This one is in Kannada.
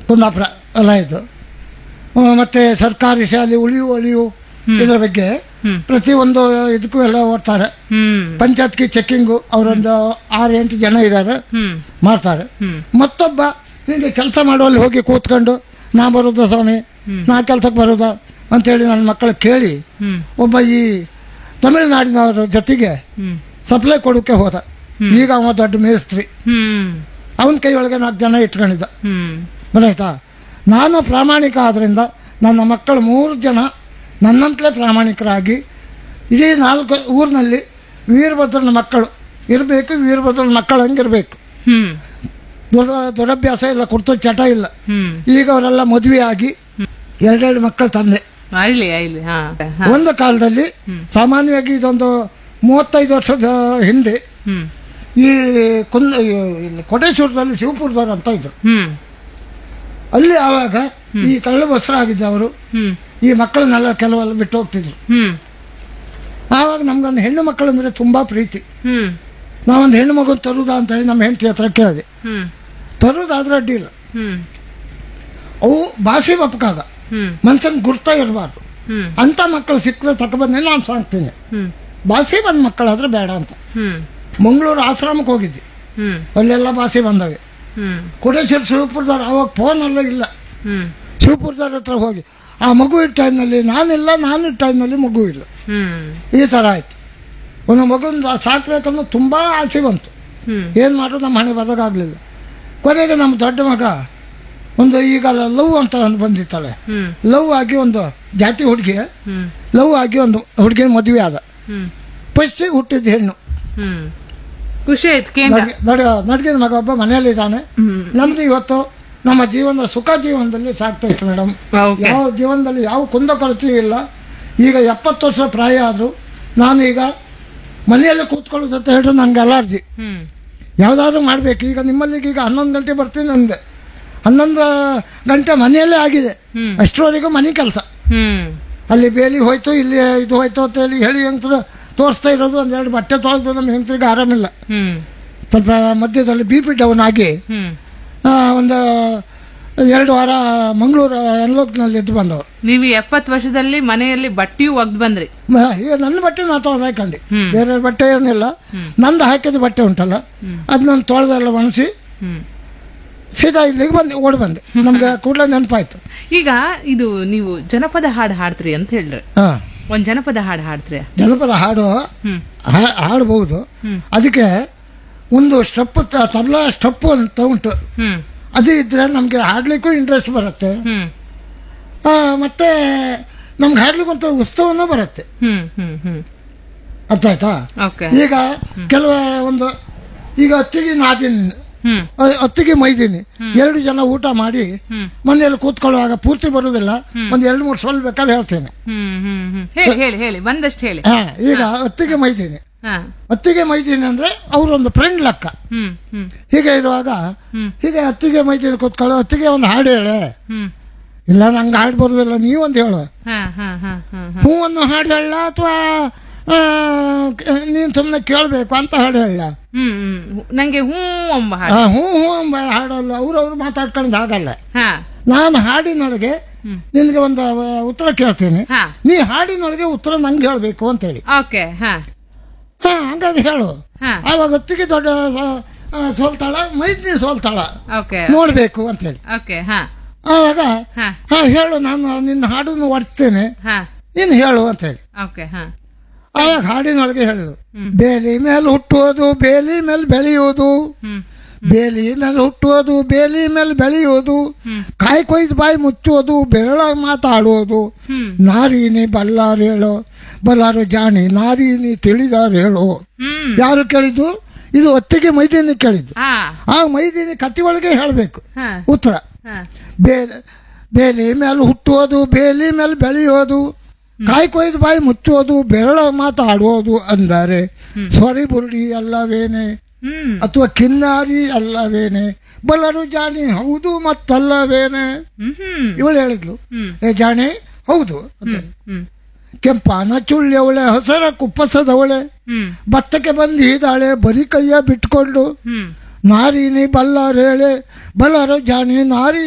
ಕುಂದಾಪುರ ಎಲ್ಲ ಇದು ಆ, ಮತ್ತೆ ಸರ್ಕಾರಿ ಶಾಲೆ ಉಳಿಯು ಉಳಿಯು ಇದರ ಬಗ್ಗೆ ಹ್ಮ್. ಪ್ರತಿಯೊಂದು ಇದಕ್ಕೂ ಎಲ್ಲ ಓಡ್ತಾರೆ ಹ್ಮ್ ಪಂಚಾಯತ್ಗೆ ಚೆಕ್ಕಿಂಗು ಅವರೊಂದು ಆರು ಎಂಟು ಜನ ಇದ್ದಾರೆ ಹ್ಮ್ ಮಾಡ್ತಾರೆ ಹ್ಮ್ ಮತ್ತೊಬ್ಬ ನಿಮಗೆ ಕೆಲಸ ಮಾಡುವಲ್ಲಿ ಹೋಗಿ ಕೂತ್ಕೊಂಡು ನಾ ಬರೋದಾ ಸ್ವಾಮಿ ನಾ ಕೆಲ್ಸಕ್ಕೆ ಬರೋದಾ ಅಂತೇಳಿ ನನ್ನ ಮಕ್ಕಳು ಕೇಳಿ ಹ್ಮ್ ಒಬ್ಬ ಈ ತಮಿಳುನಾಡಿನವರ ಜೊತೆಗೆ ಹ್ಮ್ ಸಪ್ಲೈ ಕೊಡೋಕೆ ಹೋದ ಈಗ ಅವ ದೊಡ್ಡ ಮೇಸ್ತ್ರಿ ಹ್ಮ್ ಅವನ ಕೈ ಒಳಗೆ ನಾಲ್ಕು ಜನ ಇಟ್ಕೊಂಡಿದ್ದ ಹ್ಮ್ ಗೊತ್ತಾಯ್ತಾ ನಾನು ಪ್ರಾಮಾಣಿಕ ಆದ್ರಿಂದ ನನ್ನ ಮಕ್ಕಳು ಮೂರು ಜನ ನನ್ನಂತಲೇ ಪ್ರಾಮಾಣಿಕರಾಗಿ ಇಡೀ ನಾಲ್ಕು ಊರಿನಲ್ಲಿ ವೀರಭದ್ರನ ಮಕ್ಕಳು ಇರಬೇಕು ವೀರಭದ್ರನ ಮಕ್ಕಳು ಹಂಗಿರ್ಬೇಕು ಹ್ಮ್ ದುರ ದುರಭ್ಯಾಸ ಇಲ್ಲ ಕೊಡ್ತು ಚಟ ಇಲ್ಲ ಹ್ಮ್ ಈಗ ಅವರೆಲ್ಲ ಮದುವೆ ಆಗಿ ಎರಡೆರಡು ಮಕ್ಕಳು ತಂದೆ ಆಯ್ಲಿ ಆಯ್ಲಿ ಹಾ ಹಾ. ಒಂದು ಕಾಲದಲ್ಲಿ ಸಾಮಾನ್ಯವಾಗಿ ಇದೊಂದು ಮೂವತ್ತೈದು ವರ್ಷದ ಹಿಂದೆ ಹ್ಮ್ ಈ ಕುಂದ ಇಲ್ಲಿ ಕೋಟೇಶ್ವರದಲ್ಲಿ ಶಿವಪುರದವ್ರು ಅಂತ ಇದ್ರು ಹ್ಮ್ ಅಲ್ಲಿ ಆವಾಗ ಈ ಕಳ್ಳ ಬಸರಾಗಿದ್ದ ಅವರು ಹ್ಮ್ ಈ ಮಕ್ಕಳನ್ನೆಲ್ಲ ಕೆಲವೆಲ್ಲ ಬಿಟ್ಟು ಹೋಗ್ತಿದ್ರು ಹ್ಮ್ ಆವಾಗ ನಮ್ಗೊಂದು ಹೆಣ್ಣು ಮಕ್ಕಳು ಅಂದ್ರೆ ತುಂಬಾ ಪ್ರೀತಿ ಹ್ಮ್ ನಾವೊಂದು ಹೆಣ್ಣು ಮಗು ತರುದಾ ಅಂತ ಹೇಳಿ ನಮ್ಮ ಹೆಂಡತಿ ಹತ್ರ ಕೇಳಿದೆ ಹ್ಮ್ ತರುದಾದ್ರೆ ಅಡ್ಡಿ ಇಲ್ಲ ಹ್ಮ್ ಅವು ಭಾಷೆ ಬಪ್ಪಕಾಗ ಹ್ಮ್ ಮನ್ಸನ್ ಗುರ್ತಾ ಇರಬಾರ್ದು ಹ್ಮ್ ಅಂತ ಮಕ್ಕಳು ಸಿಕ್ಕರೆ ತಗೊಬಂದ್ರೆ ನಾನು ಸಾಕ್ತೀನಿ ಹ್ಮ್ ಭಾಷೆ ಬಂದ ಮಕ್ಕಳಾದ್ರೆ ಬೇಡ ಅಂತ ಹ್ಮ್ ಮಂಗಳೂರು ಆಶ್ರಮಕ್ಕೆ ಹೋಗಿದ್ದೆ ಹ್ಮ್ ಅಲ್ಲೆಲ್ಲ ಭಾಷೆ ಬಂದವೆ ಹ್ಮ್ ಕೋಟೇಶ್ವರ ಶಿವಪುರದವ್ರು ಅವಾಗ ಫೋನ್ ಎಲ್ಲ ಇಲ್ಲ ಹ್ಮ್ ಶಿವಪುರದವ್ರ ಹತ್ರ ಹೋಗಿ ಆ ಮಗು ಇದ್ದ ಟೈಮ್ನಲ್ಲಿ ನಾನಿಲ್ಲ ನಾನು ಇದ್ದ ಟೈಮ್ನಲ್ಲಿ ಮಗು ಇಲ್ಲ ಹ್ಮ್ ಈ ಥರ ಆಯ್ತು ಒಂದು ಮಗುನ ಸಾಕ್ಬೇಕನ್ನೋ ತುಂಬಾ ಆಸೆ ಬಂತು ಹ್ಮ್ ಏನು ಮಾಡೋದು ನಮ್ಮ ಹಣೆ ಬದಲಾಗಲಿಲ್ಲ ಕೊನೆಗೆ ನಮ್ಮ ದೊಡ್ಡ ಮಗ ಒಂದು ಈಗ ಲವ್ ಅಂತ ಒಂದು ಬಂದಿತ್ತಾಳೆ ಹ್ಮ್ ಲವ್ ಆಗಿ ಒಂದು ಜಾತಿ ಹುಡುಗಿ ಹ್ಮ್ ಲವ್ ಆಗಿ ಒಂದು ಹುಡುಗಿ ಮದುವೆ ಆದ ಹ್ಮ್ ಫಸ್ಟ್ ಹುಟ್ಟಿದ ಹೆಣ್ಣು ಹ್ಮ್ ಖುಷಿ ಆಯ್ತು ಕೇಂದ್ರ ನಡ ನಡ್ಗಿದ ಮಗ ಒಬ್ಬ ಮನೆಯಲ್ಲಿದ್ದಾನೆ ಹ್ಮ್ ನಮ್ದು ಇವತ್ತು ನಮ್ಮ ಜೀವನದ ಸುಖ ಜೀವನದಲ್ಲಿ ಸಾಕ್ತಾ ಇತ್ತು ಮೇಡಮ್ ಓಕೆ ಯಾವ ಜೀವನದಲ್ಲಿ ಯಾವ ಕುಂದ ಕೊರತೆ ಇಲ್ಲ ಈಗ ಎಪ್ಪತ್ತು ವರ್ಷ ಪ್ರಾಯ ಆದರೂ ನಾನು ಈಗ ಮನೆಯಲ್ಲಿ ಕೂತ್ಕೊಳ್ಳೋದು ಅಂತ ಹೇಳಿದ್ರೆ ನನಗೆ ಅಲರ್ಜಿ ಹ್ಮ್ ಯಾವುದಾದ್ರೂ ಮಾಡಬೇಕು ಈಗ ನಿಮ್ಮಲ್ಲಿಗೆ ಈಗ ಹನ್ನೊಂದು ಗಂಟೆ ಬರ್ತೀನಿ ಅಂದೆ ಹನ್ನೊಂದು ಗಂಟೆ ಮನೆಯಲ್ಲೇ ಆಗಿದೆ ಹ್ಮ್. ಅಷ್ಟರವರೆಗೂ ಮನೆ ಕೆಲಸ ಹ್ಮ್ ಅಲ್ಲಿ ಬೇಲಿ ಹೋಯ್ತು ಇಲ್ಲಿ ಇದು ಹೋಯ್ತು ಅಂತ ಹೇಳಿ ಹೇಳಿ ಹೆಂಗಸರು ತೋರಿಸ್ತಾ ಇರೋದು ಒಂದೆರಡು ಬಟ್ಟೆ ತೊಳೆದು ನಮ್ಮ ಹೆಂಗಸರಿಗೆ ಆರಾಮಿಲ್ಲ ಹ್ಮ್ ಸ್ವಲ್ಪ ಮಧ್ಯದಲ್ಲಿ ಬಿ ಪಿ ಡೌನ್ ಆಗಿ ಹ್ಮ್ ಆ, ಒಂದು ಎರಡು ವಾರ ಮಂಗಳೂರು ಎನ್ಲೋಕ್ನಲ್ಲಿ ಎದ್ದು ಬಂದವರು ನೀವು ಎಪ್ಪತ್ತು ವರ್ಷದಲ್ಲಿ ಮನೆಯಲ್ಲಿ ಬಟ್ಟೆಯೂ ಒಗ್ದು ಬಂದ್ರಿ ಮ- ಈಗ ನನ್ನ ಬಟ್ಟೆ ನಾ ತೊಳೆದು ಹಾಕೊಂಡೆ ಹ್ಮ್. ಬೇರೆ ಬಟ್ಟೆ ಏನಿಲ್ಲ ನಂದು ಹಾಕಿದ ಬಟ್ಟೆ ಉಂಟಲ್ಲ ಅದು ನಾನು ತೊಳೆದೆಲ್ಲ ಒಣಸಿ ಹ್ಮ್ ಸೀದಾ ಇಲ್ಲಿಗೆ ಬಂದೆ ಓಡಿ ಬಂದೆ ನಮ್ಗೆ ಕೂಡಲೇ ನೆನಪಾಯ್ತು ಈಗ ಇದು ನೀವು ಜನಪದ ಹಾಡು ಹಾಡ್ತ್ರಿ ಅಂತ ಹೇಳ್ರಿ ಹಾ ಒಂದ್ ಜನಪದ ಹಾಡು ಹಾಡ್ತ್ರಿ ಜನಪದ ಹಾಡು ಹ್ಮ್ ಹಾ- ಹಾಡ್ಬೋದು ಹ್ಮ್. ಅದಕ್ಕೆ ಒಂದು ಸ್ಟೆಪ್ ತಬಲಾ ಸ್ಟೆಪ್ ಅಂತ ಉಂಟು ಹ್ಮ್ ಅದು ಇದ್ರೆ ನಮ್ಗೆ ಹಾಡ್ಲಿಕ್ಕೂ ಇಂಟ್ರೆಸ್ಟ್ ಬರುತ್ತೆ ಹ್ಮ್ ಆ, ಮತ್ತೆ ನಮ್ಗೆ ಹಾಡ್ಲಿಕ್ಕೆ ಒಂದು ಉತ್ಸವನೂ ಬರುತ್ತೆ ಹ್ಮ್ ಹ್ಮ್ ಹ್ಮ್ ಅರ್ಥ ಆಯ್ತಾ ಓಕೆ ಈಗ ಕೆಲವು ಒಂದು ಈಗ ಹತ್ತಿಗೆ ನಾದಿನಿ ಹ್ಮ್ ಅ- ಹತ್ತಿಗೆ ಮೈದೀನಿ ಎರಡು ಜನ ಊಟ ಮಾಡಿ ಹ್ಮ್. ಮನೆಯಲ್ಲಿ ಕೂತ್ಕೊಳ್ಳುವಾಗ ಪೂರ್ತಿ ಬರುವುದಿಲ್ಲ ಒಂದ್ ಎರಡು ಮೂರು ಸೊಲ್ ಬೇಕಾದ್ರೆ ಹೇಳ್ತೇನೆ ಹ್ಮ್ ಹ್ಮ್ ಹ್ಮ್ ಹೇಳಿ ಹೇಳಿ ಹೇಳಿ ಒಂದಷ್ಟು ಹೇಳಿ ಹಾ ಈಗ ಹತ್ತಿಗೆ ಮೈದೀನಿ ಹಾ ಹತ್ತಿಗೆ ಮೈದೀನಿ ಅಂದ್ರೆ ಅವರೊಂದು ಫ್ರೆಂಡ್ ಲೆಕ್ಕ ಹ್ಮ್ ಹ್ಮ್ ಹೀಗೆ ಇರುವಾಗ ಹ್ಮ್. ಹೀಗೆ ಹತ್ತಿಗೆ ಮೈದೀನಿ ಕೂತ್ಕೊಳ್ಳೋ ಹೊತ್ತಿಗೆ ಒಂದು ಹಾಡು ಹೇಳೆ ಹ್ಮ್ ಇಲ್ಲ ನಂಗೆ ಹಾಡು ಬರುದಿಲ್ಲ ನೀವೊಂದು ಹೇಳು ಹಾ ಹಾ ಹಾ ಹಾ ಹಾ ಹೂ ಒಂದು ಹಾಡು ಹೇಳ ಅಥವಾ ನೀನ್ ಸುಮ್ಮನೆ ಕೇಳಬೇಕು ಅಂತ ಹಾಡು ಹೇಳ ಹ್ಮ್ ಹ್ಮ್ ನಂಗೆ ಹ್ಞೂ ಎಂಬ ಹಾಡು ಹ್ಞೂ ಹ್ಞೂ ಎಂಬ ಹಾಡಲ್ಲ ಅವ್ರವ್ರು ಮಾತಾಡ್ಕೊಂಡು ಆಗಲ್ಲ ಹಾ ನಾನು ಹಾಡಿನೊಳಗೆ ನಿನಗೆ ಒಂದು ಉತ್ತರ ಕೇಳ್ತೀನಿ ಹಾ ನೀ ಹಾಡಿನೊಳಗೆ ಉತ್ತರ ನಂಗೆ ಹೇಳಬೇಕು ಅಂತ ಹೇಳಿ ಓಕೆ ಹಾ ಹಾ ಹಂಗಾಗಿ ಹೇಳು ಹಾ ಆವಾಗ ಹೊತ್ತಿಗೆ ದೊಡ್ಡ ಆ, ಸೋಲ್ತಾಳ ಮೈದ್ನಿ ಸೋಲ್ತಾಳ ಓಕೆ ನೋಡ್ಬೇಕು ಅಂತ ಹೇಳಿ ಓಕೆ ಹಾ ಆವಾಗ ಹಾ ಹಾ ಹೇಳು ನಾನು ನಿನ್ನ ಹಾಡನ್ನು ಒಡ್ತೇನೆ ಹಾ ನೀನು ಹೇಳು ಅಂತ ಹೇಳಿ ಓಕೆ ಹಾ ಆವಾಗ ಹಾಡಿನೊಳಗೆ ಹೇಳು ಬೇಲಿ ಮೇಲೆ ಹುಟ್ಟುವುದು ಬೇಲಿ ಮೇಲೆ ಬೆಳೆಯುವುದು ಹ್ಮ್ ಬೇಲಿ ಮೇಲೆ ಹುಟ್ಟುವುದು ಬೇಲಿ ಮೇಲೆ ಬೆಳೆಯುವುದು ಕಾಯಿ ಕೊಯ್ದು ಬಾಯಿ ಮುಚ್ಚುವುದು ಬೆರಳ ಮಾತಾಡುವುದು ಹ್ಮ್ ನಾರೀನಿ ಬಲ್ಲಾರು ಹೇಳೋ ಬಲ್ಲಾರು ಜಾಣಿ ನಾರೀನಿ ತಿಳಿದಾರು ಹೇಳೋ ಹ್ಮ್ ಯಾರು ಕೇಳಿದ್ದು ಇದು ಒತ್ತಿಗೆ ಮೈದಿನಿ ಕೇಳಿದ್ದು ಹಾ ಆ ಮೈದಿನಿ ಕತ್ತಿ ಒಳಗೆ ಹೇಳಬೇಕು ಹಾ ಉತ್ತರ ಹಾ ಬೇಲಿ ಬೇಲಿ ಮೇಲೆ ಹುಟ್ಟುವುದು ಬೇಲಿ ಮೇಲೆ ಬೆಳೆಯೋದು ಕಾಯಿ ಕೊಯ್ದು ಬಾಯಿ ಮುಚ್ಚುವುದು ಬೆರಳ ಮಾತಾಡುವುದು ಅಂದರೆ ಸ್ವರಿ ಬುರುಡಿ ಅಲ್ಲವೇನೆ ಹ್ಮ್ ಅಥವಾ ಕಿನ್ನಾರಿ ಅಲ್ಲವೇನೆ ಬಲ್ಲರು ಜಾಣಿ ಹೌದು ಮತ್ತಲ್ಲವೇನೆ ಹ್ಮ್ ಹ್ಮ್ ಇವಳು ಹೇಳಿದ್ಲು ಹ್ಮ್ ಏ ಜಾಣಿ ಹೌದು ಅಂತ ಹ್ಮ್ ಕೆಂಪಾನ ಚುಳ್ಳಿಯವಳೆ ಹಸರ ಕುಪ್ಪಸದವಳೆ ಹ್ಮ್ ಭತ್ತಕ್ಕೆ ಬಂದು ಇದ್ದಾಳೆ ಬರೀ ಕೈಯ ಬಿಟ್ಕೊಂಡು ಹ್ಮ್ ನಾರಿನಿ ಬಲ್ಲಾರು ಹೇಳೆ ಬಲ್ಲರು ಜಾಣಿ ನಾರಿ